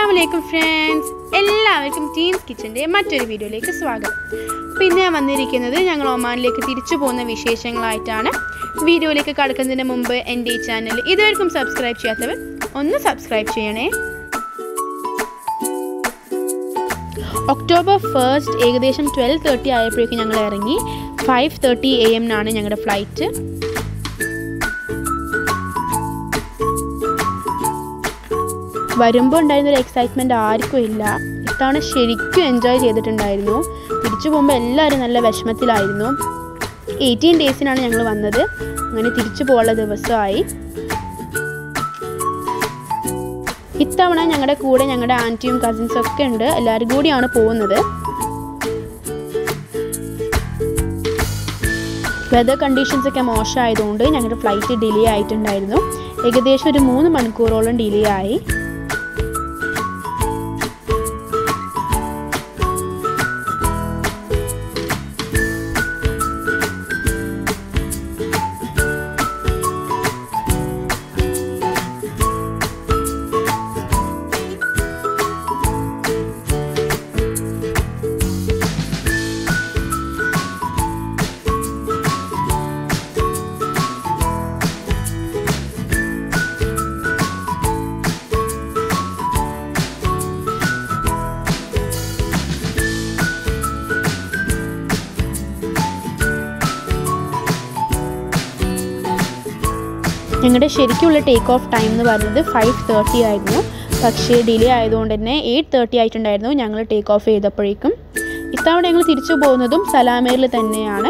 അസ്സാമലൈക്കും ഫ്രണ്ട്സ് എല്ലാവർക്കും ടീൻസ് കിച്ചൻ്റെ മറ്റൊരു വീഡിയോയിലേക്ക് സ്വാഗതം പിന്നെ ഞാൻ വന്നിരിക്കുന്നത് ഞങ്ങൾ ഒമാനിലേക്ക് തിരിച്ചു പോകുന്ന വിശേഷങ്ങളായിട്ടാണ് വീഡിയോയിലേക്ക് കടക്കുന്നതിന് മുമ്പ് എൻ്റെ ഈ ചാനൽ ഇതുവരെക്കും സബ്സ്ക്രൈബ് ചെയ്യാത്തവർ ഒന്ന് സബ്സ്ക്രൈബ് ചെയ്യണേ ഒക്ടോബർ ഫസ്റ്റ് ഏകദേശം ട്വൽവ് തേർട്ടി ആയപ്പോഴേക്കും ഞങ്ങൾ ഇറങ്ങി ഫൈവ് തേർട്ടി എ എമ്മിനാണ് ഞങ്ങളുടെ ഫ്ലൈറ്റ് വരുമ്പോൾ ഉണ്ടായിരുന്ന ഒരു എക്സൈറ്റ്മെൻ്റ് ആർക്കും ഇല്ല ഇത്തവണ ശരിക്കും എൻജോയ് ചെയ്തിട്ടുണ്ടായിരുന്നു തിരിച്ചു പോകുമ്പോൾ എല്ലാവരും നല്ല വിഷമത്തിലായിരുന്നു എയ്റ്റീൻ ഡേയ്സിനാണ് ഞങ്ങൾ വന്നത് അങ്ങനെ തിരിച്ചു പോകാനുള്ള ദിവസമായി ഇത്തവണ ഞങ്ങളുടെ കൂടെ ഞങ്ങളുടെ ആൻറ്റിയും കസിൻസും ഒക്കെ ഉണ്ട് എല്ലാവരും കൂടിയാണ് പോകുന്നത് വെതർ കണ്ടീഷൻസ് ഒക്കെ മോശമായതുകൊണ്ട് ഞങ്ങളുടെ ഫ്ലൈറ്റ് ഡിലേ ആയിട്ടുണ്ടായിരുന്നു ഏകദേശം ഒരു മൂന്ന് മണിക്കൂറോളം ഡിലേ ആയി ഞങ്ങളുടെ ശരിക്കുള്ള ടേക്ക് ഓഫ് ടൈം എന്ന് പറയുന്നത് ഫൈവ് തേർട്ടി ആയിരുന്നു പക്ഷേ ഡിലേ ആയതുകൊണ്ട് തന്നെ എയ്റ്റ് തേർട്ടി ആയിട്ടുണ്ടായിരുന്നു ഞങ്ങൾ ടേക്ക് ഓഫ് ചെയ്തപ്പോഴേക്കും ഇത്തവണ ഞങ്ങൾ തിരിച്ചു പോകുന്നതും സലാമേറിൽ തന്നെയാണ്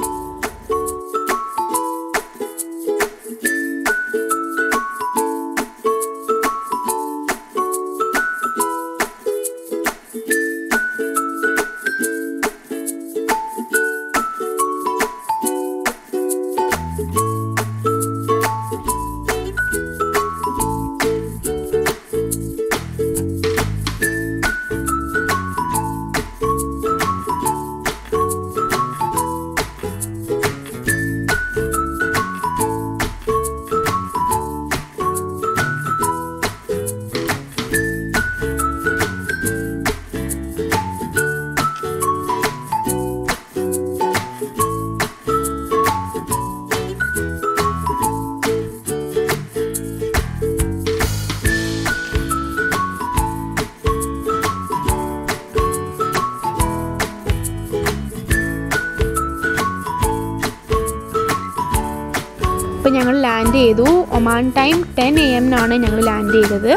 ഇപ്പം ഞങ്ങൾ ലാൻഡ് ചെയ്തു ഒമാൻ ടൈം ടെൻ എ എമ്മിനാണ് ഞങ്ങൾ ലാൻഡ് ചെയ്തത്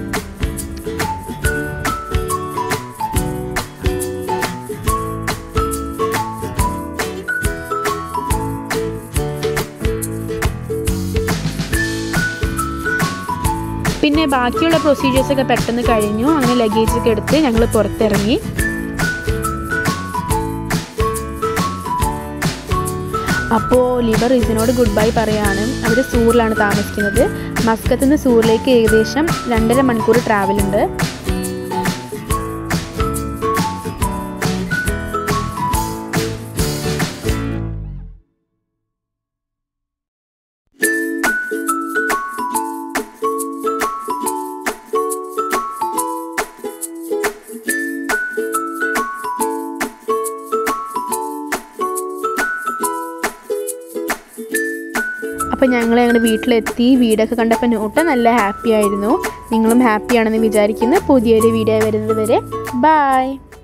പിന്നെ ബാക്കിയുള്ള പ്രൊസീജിയേഴ്സൊക്കെ പെട്ടെന്ന് കഴിഞ്ഞു അങ്ങനെ ലഗേജൊക്കെ എടുത്ത് ഞങ്ങൾ പുറത്തിറങ്ങി അപ്പോൾ ലിബർ ഇതിനോട് ഗുഡ് ബൈ പറയാണ് അവർ സൂറിലാണ് താമസിക്കുന്നത് മസ്കത്ത് നിന്ന് സൂറിലേക്ക് ഏകദേശം രണ്ടര മണിക്കൂർ ട്രാവൽ ഉണ്ട് അപ്പോൾ ഞങ്ങൾ ഞങ്ങളുടെ വീട്ടിലെത്തി വീടൊക്കെ കണ്ടപ്പോൾ നോട്ട് നല്ല ഹാപ്പി ആയിരുന്നു നിങ്ങളും ഹാപ്പി ആണെന്ന് വിചാരിക്കുന്നു പുതിയൊരു വീഡിയോ വരുന്നത് വരെ ബായ്